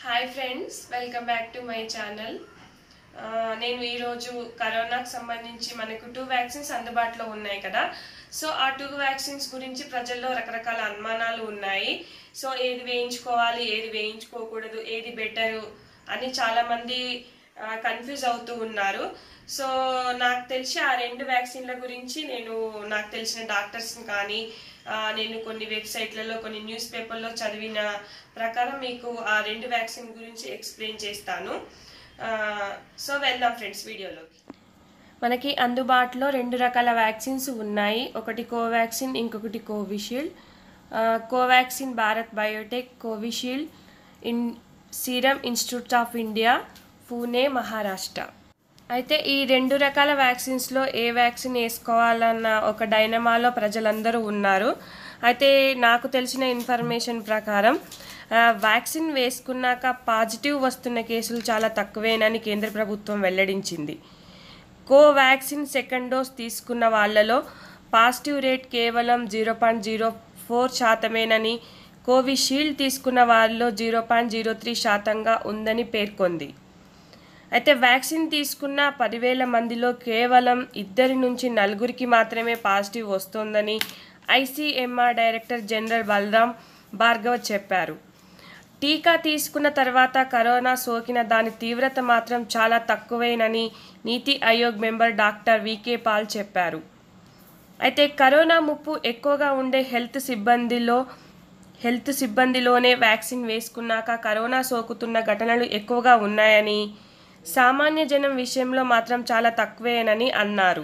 hi friends welcome back to my channel నేను ఈరోజు కరోనాకు సంబంధించి మనకు టూ వ్యాక్సిన్స్ అందుబాటులో ఉన్నాయి కదా సో ఆ టూ వ్యాక్సిన్స్ గురించి ప్రజల్లో రకరకాల అనుమానాలు ఉన్నాయి సో ఏది వేయించుకోవాలి ఏది వేయించుకోకూడదు ఏది బెటరు అని చాలామంది కన్ఫ్యూజ్ అవుతూ ఉన్నారు సో నాకు తెలిసి ఆ రెండు వ్యాక్సిన్ల గురించి నేను నాకు తెలిసిన డాక్టర్స్ని కానీ ఆ, నేను కొన్ని వెబ్సైట్లలో కొన్ని న్యూస్ పేపర్లో చదివిన ప్రకారం మీకు ఆ రెండు వ్యాక్సిన్ గురించి ఎక్స్ప్లెయిన్ చేస్తాను ఆ, సో వెళ్దాం ఫ్రెండ్స్ వీడియోలోకి మనకి అందుబాటులో రెండు రకాల వ్యాక్సిన్స్ ఉన్నాయి ఒకటి కోవాక్సిన్ ఇంకొకటి కోవిషీల్డ్ ఆ, Covaxin Bharat Biotech Covishield in Serum Institute of India Pune Maharashtra అయితే ఈ రెండు రకాల వ్యాక్సిన్స్లో ఏ వ్యాక్సిన్ వేసుకోవాలన్న ఒక డైనమాలో ప్రజలందరూ ఉన్నారు అయితే నాకు తెలిసిన ఇన్ఫర్మేషన్ ప్రకారం ఆ, వ్యాక్సిన్ వేసుకున్నాక పాజిటివ్ వస్తున్న కేసులు చాలా తక్కువేనని కేంద్ర ప్రభుత్వం వెల్లడించింది కోవాక్సిన్ సెకండ్ డోస్ తీసుకున్న వాళ్ళలో పాజిటివ్ రేట్ కేవలం జీరో పాయింట్ జీరో ఫోర్ శాతమేనని కోవిషీల్డ్ తీసుకున్న వాళ్ళలో జీరో పాయింట్ జీరో త్రీ శాతంగా ఉందని పేర్కొంది అయితే వ్యాక్సిన్ తీసుకున్న పదివేల మందిలో కేవలం ఇద్దరి నుంచి నలుగురికి మాత్రమే పాజిటివ్ వస్తోందని ICMR director general Balram Bhargava చెప్పారు టీకా తీసుకున్న తర్వాత కరోనా సోకిన దాని తీవ్రత మాత్రం చాలా తక్కువేనని NITI Aayog member doctor V K Paul చెప్పారు అయితే కరోనా ముప్పు ఎక్కువగా ఉండే హెల్త్ సిబ్బందిలో హెల్త్ సిబ్బందిలోనే వ్యాక్సిన్ వేసుకున్నాక కరోనా సోకుతున్న ఘటనలు ఎక్కువగా ఉన్నాయని సామాన్య జనం విషయంలో మాత్రం చాలా తక్కువేనని అన్నారు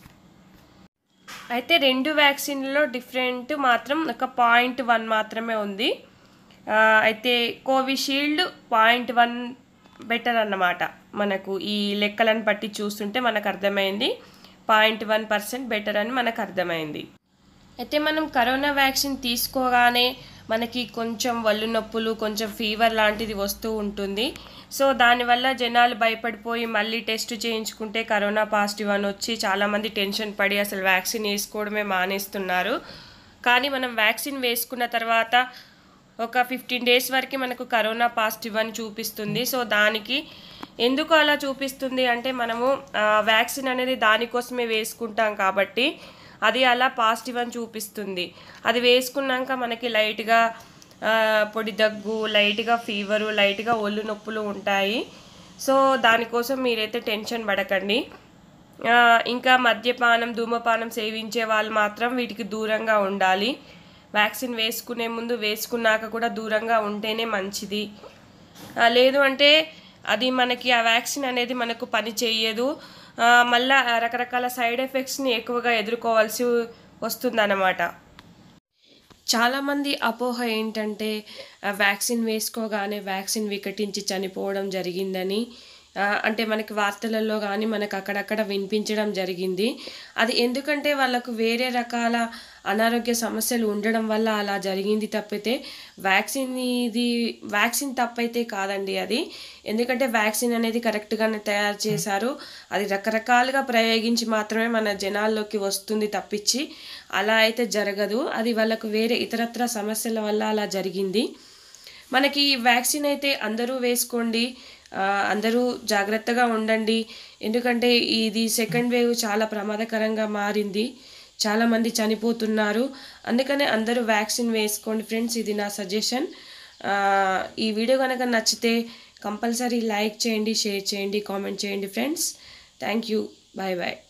అయితే రెండు వ్యాక్సిన్లలో డిఫరెంట్ మాత్రం ఒక పాయింట్ వన్ మాత్రమే ఉంది ఆ, అయితే కోవిషీల్డ్ పాయింట్ వన్ బెటర్ అన్నమాట మనకు ఈ లెక్కలను బట్టి చూస్తుంటే మనకు అర్థమైంది పాయింట్ వన్ పర్సెంట్ బెటర్ అని మనకు అర్థమైంది అయితే మనం కరోనా వ్యాక్సిన్ తీసుకోగానే మనకి కొంచెం వల్లు నొప్పులు కొంచెం ఫీవర్ లాంటిది వస్తూ ఉంటుంది సో దానివల్ల జనాలు భయపడిపోయి మళ్ళీ టెస్ట్ చేయించుకుంటే కరోనా పాజిటివ్ అని వచ్చి చాలామంది టెన్షన్ పడి అసలు వ్యాక్సిన్ వేసుకోవడమే మానేస్తున్నారు కానీ మనం వ్యాక్సిన్ వేసుకున్న తర్వాత ఒక ఫిఫ్టీన్ డేస్ వరకు మనకు కరోనా పాజిటివ్ అని చూపిస్తుంది సో దానికి ఎందుకు అలా చూపిస్తుంది అంటే మనము ఆ, వ్యాక్సిన్ అనేది దానికోసమే వేసుకుంటాం కాబట్టి అది అలా పాజిటివ్ అని చూపిస్తుంది అది వేసుకున్నాక మనకి లైట్గా ఆ, పొడి దగ్గు లైట్గా ఫీవరు లైట్గా ఒళ్ళు నొప్పులు ఉంటాయి సో దానికోసం మీరైతే టెన్షన్ పడకండి ఆ, ఇంకా మద్యపానం ధూమపానం సేవించే వాళ్ళు మాత్రం వీటికి దూరంగా ఉండాలి వ్యాక్సిన్ వేసుకునే ముందు వేసుకున్నాక కూడా దూరంగా ఉంటేనే మంచిది ఆ, లేదు అంటే అది మనకి ఆ వ్యాక్సిన్ అనేది మనకు పని చేయదు ఆ, మళ్ళా రకరకాల సైడ్ ఎఫెక్ట్స్ని ఎక్కువగా ఎదుర్కోవాల్సి వస్తుందన్నమాట చాలామంది అపోహ ఏంటంటే ఆ, వ్యాక్సిన్ వేసుకోగానే వ్యాక్సిన్ వికటించి చనిపోవడం జరిగిందని ఆ, అంటే మనకి వార్తలలో కానీ మనకు అక్కడక్కడ వినిపించడం జరిగింది అది ఎందుకంటే వాళ్ళకు వేరే రకాల అనారోగ్య సమస్యలు ఉండడం వల్ల అలా జరిగింది తప్పితే వ్యాక్సిన్ ఇది వ్యాక్సిన్ తప్పైతే కాదండి అది ఎందుకంటే వ్యాక్సిన్ అనేది కరెక్ట్గానే తయారు చేశారు అది రకరకాలుగా ప్రయోగించి మాత్రమే మన జనాల్లోకి వస్తుంది తప్పించి అలా అయితే జరగదు అది వాళ్ళకు వేరే ఇతరత్ర సమస్యల వల్ల అలా జరిగింది మనకి ఈ వ్యాక్సిన్ అయితే అందరూ వేసుకోండి ఆ, అందరూ జాగ్రత్తగా ఉండండి ఎందుకంటే ఇది సెకండ్ వేవ్ చాలా ప్రమాదకరంగా మారింది చాలామంది చనిపోతున్నారు అందుకనే అందరూ వ్యాక్సిన్ వేసుకోండి ఫ్రెండ్స్ ఇది నా సజెషన్ ఈ వీడియో కనుక నచ్చితే కంపల్సరీ లైక్ చేయండి షేర్ చేయండి కామెంట్ చేయండి friends thank you bye bye